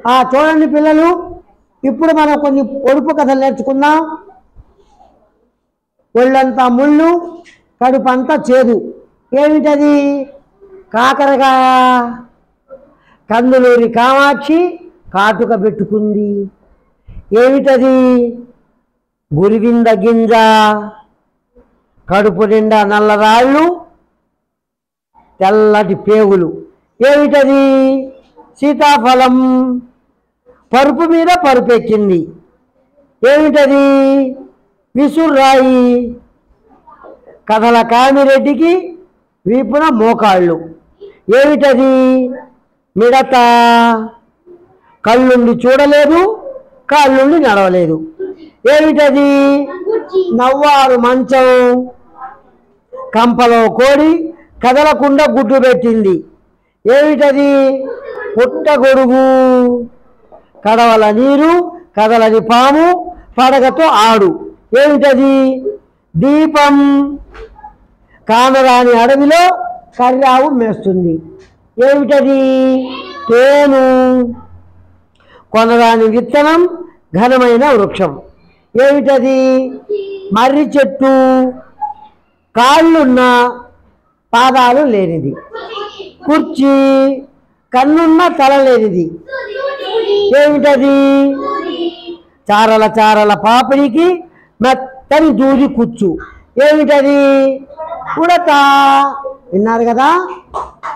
ఆ చూడండి పిల్లలు ఇప్పుడు మనం కొన్ని పొడుపు కథలు నేర్చుకుందాం ఒళ్ళంతా ముళ్ళు కడుపంతా చేదు ఏమిటది కాకరకాయ కందులూరి కామాక్షి కాటుక పెట్టుకుంది ఏమిటది గురివింద గింజ కడుపు నిండా నల్లరాళ్ళు తెల్లటి పేగులు ఏమిటది సీతాఫలం పరుపు మీద పరుపు ఎక్కింది ఏమిటది విసుర్రాయి కథల కామిరెడ్డికి వీపున మోకాళ్ళు ఏమిటది మిడత కళ్ళుండి చూడలేదు కాళ్ళుండి నడవలేదు ఏమిటది నవ్వారు మంచం కంపలో కోడి కదలకుండా గుడ్డు పెట్టింది ఏమిటది పుట్టగొడుగు కడవల నీరు కదలని పాము పడగతో ఆడు ఏమిటది దీపం కానరాని అడవిలో కర్రావు మేస్తుంది ఏమిటది తేను కొనరాని విత్తనం ఘనమైన వృక్షం ఏమిటది మర్రి చెట్టు కాళ్ళున్న పాదాలు లేనిది కుర్చీ కన్నున్న తల లేనిది ఏమిటది చారల చారల పాపిడికి మెత్తని దూది కుచ్చు ఏమిటది ఉడత విన్నారు కదా